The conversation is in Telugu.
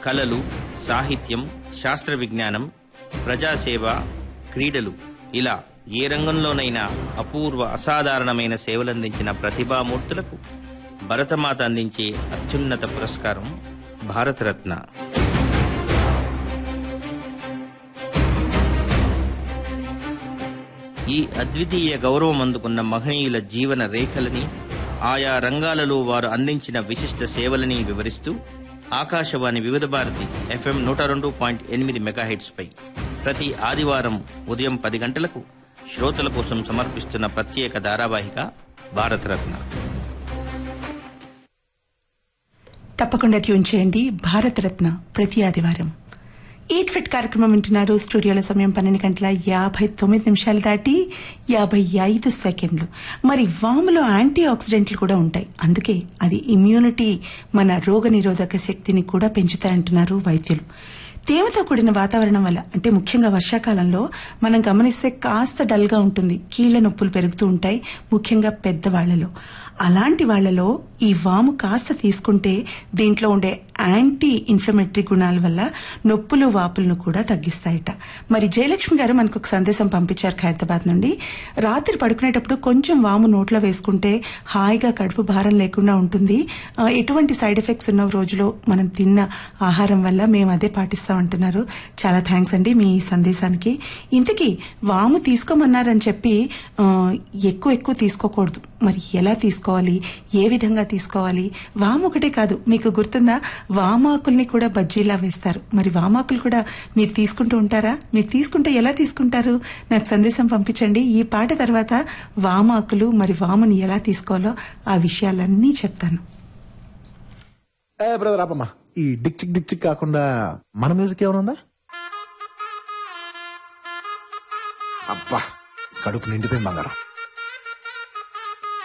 కళలు సాహిత్యం శాస్త్ర విజ్ఞానం ప్రజాసేవ క్రీడలు ఇలా ఏ రంగంలోనైనా అపూర్వ అసాధారణమైన సేవలందించిన ప్రతిభామూర్తులకు భరతమాత అందించే అత్యున్నత పురస్కారం భారతరత్న ఈ అద్వితీయ గౌరవం అందుకున్న మహనీయుల జీవన రేఖలని ఆయా రంగాలలో వారు అందించిన విశిష్ట సేవలని వివరిస్తూ ఆకాశవాణి వివిధ భారతి ఎఫ్ఎం నూట రెండు పాయింట్ ఎనిమిది మెగాహెట్స్ పై ప్రతి ఆదివారం ఉదయం పది గంటలకు శ్రోతల కోసం సమర్పిస్తున్న ప్రత్యేక ధారావాహిక భారతరత్న తప్పకుండా ట్యూన్ చేయండి భారతరత్న ప్రతి ఆదివారం ఈట్ ఫిట్ కార్యక్రమం వింటున్నారు స్టూడియోలో సమయం పన్నెండు గంటల యాభై తొమ్మిది నిమిషాలు దాటి యాభై ఐదు సెకండ్లు మరి వాములో యాంటీ ఆక్సిడెంట్లు కూడా ఉంటాయి అందుకే అది ఇమ్యూనిటీ మన రోగ నిరోధక శక్తిని కూడా పెంచుతాయంటున్నారు వైద్యులు తేమతో కూడిన వాతావరణం వల్ల అంటే ముఖ్యంగా వర్షాకాలంలో మనం గమనిస్తే కాస్త డల్ గా ఉంటుంది కీళ్ల నొప్పులు పెరుగుతూ ఉంటాయి ముఖ్యంగా పెద్దవాళ్లలో అలాంటి వాళ్లలో ఈ వాము కాస్త తీసుకుంటే దీంట్లో ఉండే యాంటీ ఇన్ఫ్లమేటరీ గుణాల వల్ల నొప్పులు వాపులను కూడా తగ్గిస్తాయట మరి జయలక్ష్మి గారు మనకు ఒక సందేశం పంపించారు ఖైరతాబాద్ నుండి రాత్రి పడుకునేటప్పుడు కొంచెం వాము నోట్లో వేసుకుంటే హాయిగా కడుపు భారం లేకుండా ఉంటుంది ఆ, ఎటువంటి సైడ్ ఎఫెక్ట్స్ ఉన్న రోజులో మనం తిన్న ఆహారం వల్ల మేము అదే పాటిస్తామంటున్నారు చాలా థ్యాంక్స్ అండి మీ సందేశానికి ఇంతకీ వాము తీసుకోమన్నారని చెప్పి ఆ, ఎక్కువ ఎక్కువ తీసుకోకూడదు మరి ఎలా తీసుకోవాలి ఏ విధంగా తీసుకోవాలి వాము ఒకటే కాదు మీకు గుర్తుందా వామాకుల్ని కూడా బజ్జీలా వేస్తారు మరి వామాకులు కూడా మీరు తీసుకుంటూ ఉంటారా మీరు తీసుకుంటే ఎలా తీసుకుంటారు నాకు సందేశం పంపించండి ఈ పాట తర్వాత వామాకులు మరి వాముని ఎలా తీసుకోవాలో ఆ విషయాలన్నీ చెప్తాను ఏ బ్రదర్ ఆపమ్మా ఈ డిక్ చిక్ డిక్ చిక్ కాకుండా మన మ్యూజిక్ ఏమైనా ఉందా అబ్బా కడుపు నిండిపోయింది బంగారం